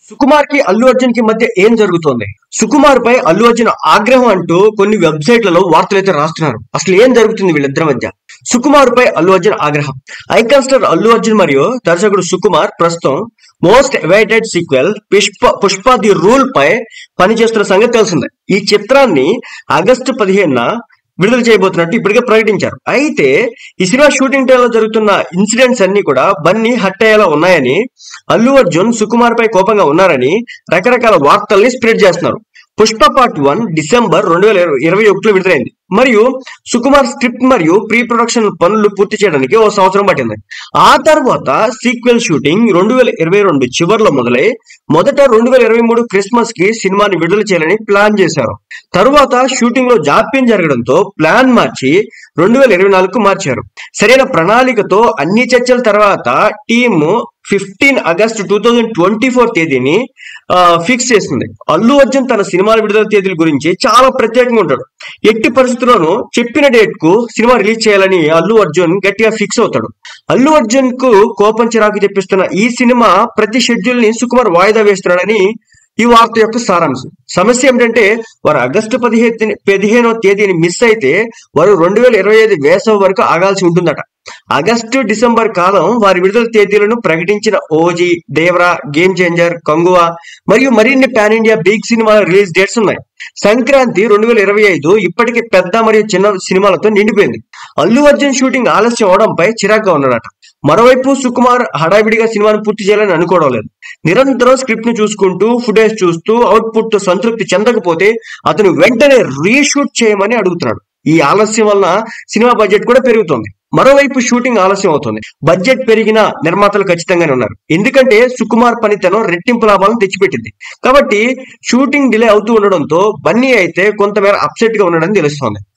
సుకుమార్ కి అల్లు అర్జున్ కి మధ్య ఏం జరుగుతోంది సుకుమార్ పై అల్లు అర్జున్ ఆగ్రహం అంటూ కొన్ని వెబ్సైట్లలో వార్తలు అయితే రాస్తున్నారు అసలు ఏం జరుగుతుంది వీళ్ళిద్దరి మధ్య సుకుమార్ పై అల్లు అర్జున్ ఆగ్రహం ఐకాన్ స్టార్ అల్లు అర్జున్ మరియు దర్శకుడు సుకుమార్ ప్రస్తుతం most awaited sequel Pushpa Pushpa the Rule పై పనిచేస్తున్న సంగతి తెలిసిందే ఈ చిత్రాన్ని ఆగస్టు పదిహేనున విడుదల చేయబోతున్నట్టు ఇప్పటికే ప్రకటించారు అయితే ఈ సినిమా షూటింగ్ టైంలో జరుగుతున్న ఇన్సిడెంట్స్ అన్ని కూడా బన్నీ హట్ అయ్యేలా ఉన్నాయని అల్లు అర్జున్ సుకుమార్ పై కోపంగా ఉన్నారని రకరకాల వార్తల్ని స్ప్రెడ్ చేస్తున్నారు పుష్ప పార్ట్ వన్ డిసెంబర్ రెండు వేల ఇరవై ఒకటిలో విడుదలైంది మరియు సుకుమార్ స్క్రిప్ట్ మరియు ప్రీ ప్రొడక్షన్ పనులు పూర్తి చేయడానికి ఓ సంవత్సరం పట్టింది ఆ తర్వాత సీక్వెల్ షూటింగ్ రెండు వేల ఇరవై రెండు చివరిలో మొదలై మొదట రెండు వేల ఇరవై మూడు క్రిస్మస్ కి సినిమాని విడుదల చేయాలని ప్లాన్ చేశారు తరువాత షూటింగ్ లో జాప్యం జరగడంతో ప్లాన్ మార్చి రెండు వేల ఇరవై నాలుగుకు మార్చారు సరైన ప్రణాళికతో అన్ని చర్చల తర్వాత team fifteen August two thousand twenty four తేదీని ఫిక్స్ చేసింది అల్లు అర్జున్ తన సినిమాల విడుదల తేదీల గురించి చాలా ప్రత్యేకంగా ఉంటాడు ఎట్టి పరిస్థితుల్లోనూ చెప్పిన డేట్ కు సినిమా రిలీజ్ చేయాలని అల్లు అర్జున్ గట్టిగా ఫిక్స్ అవుతాడు అల్లు అర్జున్ కు కోపం చిరాకు తెప్పిస్తున్న ఈ సినిమా ప్రతి షెడ్యూల్ ని సుకుమార్ వాయిదా వేస్తున్నాడని ఈ వార్త యొక్క సారాంశం సమస్య ఏమిటంటే వారు ఆగస్టు పదిహేను పదిహేనో తేదీని మిస్ అయితే వారు రెండు వేల ఇరవై ఐదు వేసవి వరకు ఆగాల్సి ఉంటుందట ఆగస్టు డిసెంబర్ కాలం వారి విడుదల తేదీలను ప్రకటించిన OG Devara Game Changer Kanguva మరియు మరిన్ని పాన్ ఇండియా బిగ్ సినిమాల రిలీజ్ డేట్స్ ఉన్నాయి సంక్రాంతి రెండు వేల ఇరవై ఐదు ఇప్పటికే పెద్ద మరియు చిన్న సినిమాలతో నిండిపోయింది అల్లు అర్జున్ షూటింగ్ ఆలస్యం అవడంపై చిరాగ్గా ఉన్నాడట మరోవైపు సుకుమార్ హడావిడిగా సినిమాను పూర్తి చేయాలని అనుకోవడం లేదు నిరంతరం స్క్రిప్ట్ ను చూసుకుంటూ ఫుటేజ్ చూస్తూ అవుట్పుట్ తో సంతృప్తి చెందకపోతే అతను వెంటనే రీషూట్ చేయమని అడుగుతున్నాడు ఈ ఆలస్యం వలన సినిమా బడ్జెట్ కూడా పెరుగుతోంది మరోవైపు షూటింగ్ ఆలస్యం అవుతుంది బడ్జెట్ పెరిగిన నిర్మాతలు ఖచ్చితంగానే ఉన్నారు ఎందుకంటే సుకుమార్ పనితనం రెట్టింపు లాభాలను తెచ్చిపెట్టింది కాబట్టి షూటింగ్ డిలే అవుతూ ఉండడంతో బన్నీ అయితే కొంతమేర అప్సెట్ గా ఉండడం తెలుస్తోంది